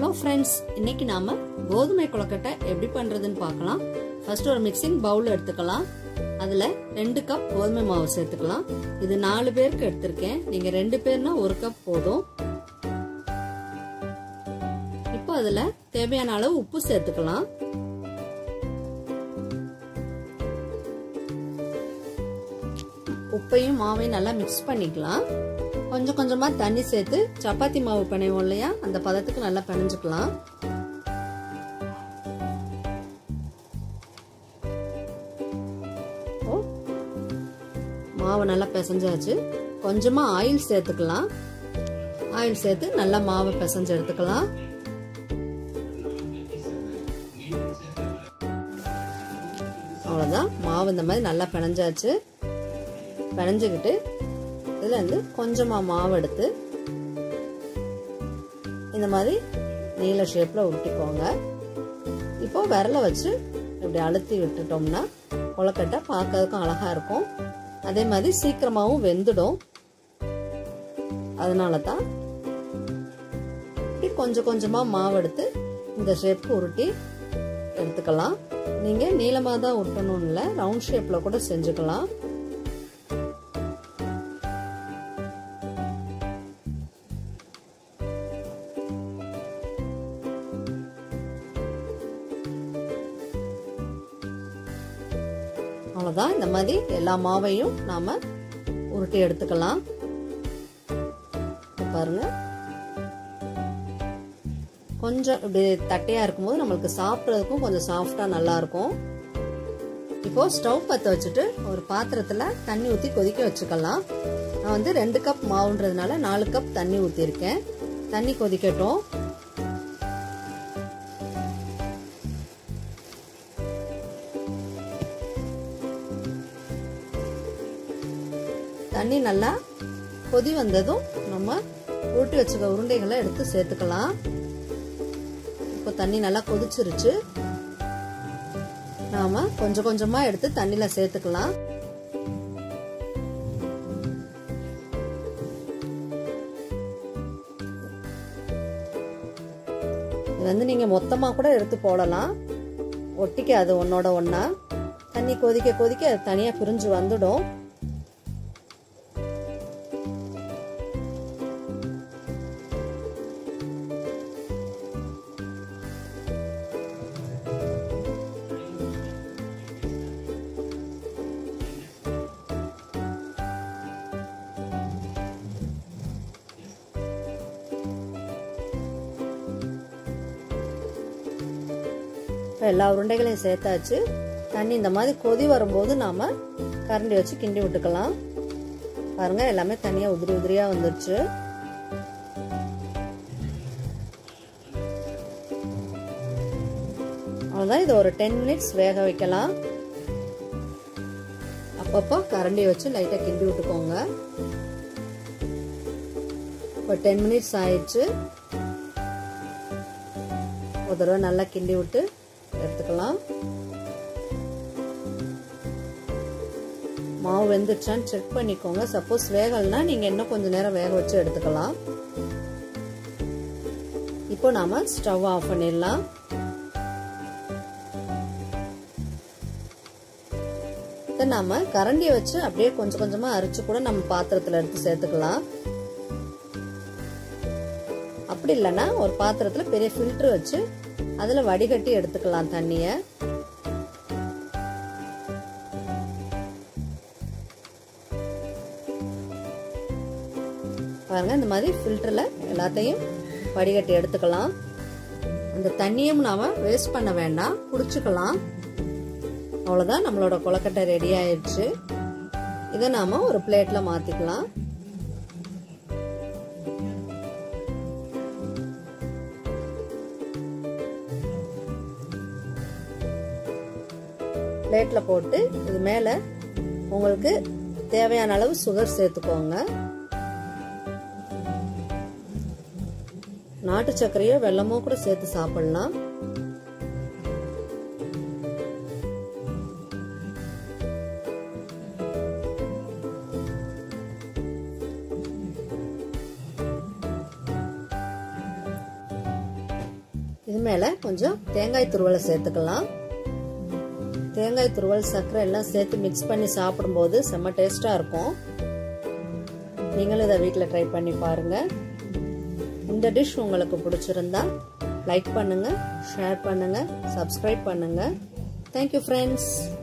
hello friends இன்னைக்கு நாம கோதுமை கொழுக்கட்டை எப்படி பண்றதுன்னு பார்க்கலாம் ஃபர்ஸ்ட் ஒரு மிக்சிங் பவுல் எடுத்துக்கலாம் அதுல ரெண்டு கப் கோதுமை மாவு சேர்த்துக்கலாம் இது நாலு பேருக்கு எடுத்திருக்கேன் நீங்க ரெண்டு பேர்னா ஒரு கப் போதும் இப்போ அதுல தேவையான அளவு உப்பு சேர்த்துக்கலாம் உப்பையும் மாவையும் நல்லா மிக்ஸ் பண்ணிக்கலாம் கொஞ்சம் கொஞ்சமா தண்ணி சேர்த்து சப்பாத்தி மாவு பிணைவோம் இல்லையா அந்த பதத்துக்கு நல்லா பிணைஞ்சுக்கலாம் மாவு நல்லா பிசைஞ்சாச்சு கொஞ்சமா ஆயில் சேர்த்துக்கலாம் ஆயில் சேர்த்து நல்லா மாவை பிசைஞ்சு எடுத்துக்கலாம் அவ்வளோதான் மாவு இந்த மாதிரி நல்லா பிணைஞ்சாச்சு பிணைஞ்சுக்கிட்டு இதுல இருந்து கொஞ்சமா மாவு எடுத்து இந்த மாதிரி நீல ஷேப்ல உருட்டிக்கோங்க இப்போ விரல வச்சு இப்படி அழுத்தி விட்டுட்டோம்னா கொலக்கட்டை பார்க்கறதுக்கும் அழகா இருக்கும் அதே மாதிரி சீக்கிரமாவும் வெந்துடும் அதனால தான் இப்படி கொஞ்சம் கொஞ்சமா மாவு எடுத்து இந்த ஷேப்க்கு உருட்டி எடுத்துக்கலாம் நீங்க நீளமா தான் உருட்டணும் இல்லை ரவுண்ட் ஷேப்ல கூட செஞ்சுக்கலாம் அவ்வளோதான் இந்த மாதிரி எல்லா மாவையும் நாம உருட்டி எடுத்துக்கலாம் பாருங்க கொஞ்சம் இப்படி தட்டையா இருக்கும்போது நம்மளுக்கு சாப்பிட்றதுக்கும் கொஞ்சம் சாஃப்டா நல்லா இருக்கும் இப்போ ஸ்டவ் பற்ற வச்சுட்டு ஒரு பாத்திரத்துல தண்ணி ஊற்றி கொதிக்க வச்சுக்கலாம் நான் வந்து ரெண்டு கப் மாவுன்றதுனால நாலு கப் தண்ணி ஊற்றிருக்கேன் தண்ணி கொதிக்கட்டும் தண்ணி நல்லா கொதி வந்ததும் நம்ம உருட்டி வச்சுக்க உருண்டைகளை எடுத்து சேர்த்துக்கலாம் இப்போ தண்ணி நல்லா கொதிச்சிருச்சு நாம கொஞ்சம் கொஞ்சமா எடுத்து தண்ணியில சேர்த்துக்கலாம் இது வந்து நீங்க மொத்தமா கூட எடுத்து போடலாம் ஒட்டிக்காது ஒன்னோட ஒன்னா தண்ணி கொதிக்க கொதிக்க அது தனியா பிரிஞ்சு வந்துடும் எல்லா உருண்டைகளையும் சேர்த்தாச்சு தண்ணி இந்த மாதிரி கொதி வரும்போது நாம கரண்டி வச்சு கிண்டி விட்டுக்கலாம் பாருங்க எல்லாமே தனியா உதிரி உதிரியா வந்துருச்சு அவ்வளோதான் இது ஒரு டென் மினிட்ஸ் வேக வைக்கலாம் அப்பப்போ கரண்டி வச்சு லைட்டாக கிண்டி விட்டுக்கோங்க இப்போ டென் மினிட்ஸ் ஆயிடுச்சு ஒரு தடவை நல்லா கிண்டி விட்டு எடுத்துக்கலாம் மாவு வெந்துருச்சான்னு செக் பண்ணிக்கோங்க சப்போஸ் வேகலைன்னா நீங்க இன்னும் கொஞ்ச நேரம் வேக வச்சு எடுத்துக்கலாம் இப்போ நாம ஸ்டவ் ஆஃப் பண்ணிடலாம் இதை நாம கரண்டியை வச்சு அப்படியே கொஞ்சம் கொஞ்சமா அரிச்சு கூட நம்ம பாத்திரத்துல எடுத்து சேர்த்துக்கலாம் அப்படி இல்லைன்னா ஒரு பாத்திரத்துல பெரிய ஃபில்டர் வச்சு அதுல வடிகட்டி எடுத்துக்கலாம் தண்ணிய பாருங்க இந்த மாதிரி ஃபில்டர்ல எல்லாத்தையும் வடிகட்டி எடுத்துக்கலாம் அந்த தண்ணியும் நாம வேஸ்ட் பண்ண வேண்டாம் குடிச்சுக்கலாம் அவ்வளவுதான் நம்மளோட கொலக்கட்டை ரெடி ஆயிடுச்சு இதை நாம ஒரு பிளேட்ல மாத்திக்கலாம் பிளேட்ல போட்டு இது மேல உங்களுக்கு தேவையான அளவு சுகர் சேர்த்துக்கோங்க நாட்டு சர்க்கரையோ வெள்ளமோ கூட சேர்த்து சாப்பிடலாம் இது மேலே கொஞ்சம் தேங்காய் துருவலை சேர்த்துக்கலாம் தேங்காய் துருவல் சர்க்கரை எல்லாம் சேர்த்து மிக்ஸ் பண்ணி சாப்பிடும்போது செம்ம டேஸ்ட்டாக இருக்கும் நீங்களும் இதை வீட்டில் ட்ரை பண்ணி பாருங்கள் இந்த டிஷ் உங்களுக்கு பிடிச்சிருந்தா லைக் பண்ணுங்கள் ஷேர் பண்ணுங்கள் சப்ஸ்கிரைப் பண்ணுங்கள் தேங்க்யூ ஃப்ரெண்ட்ஸ்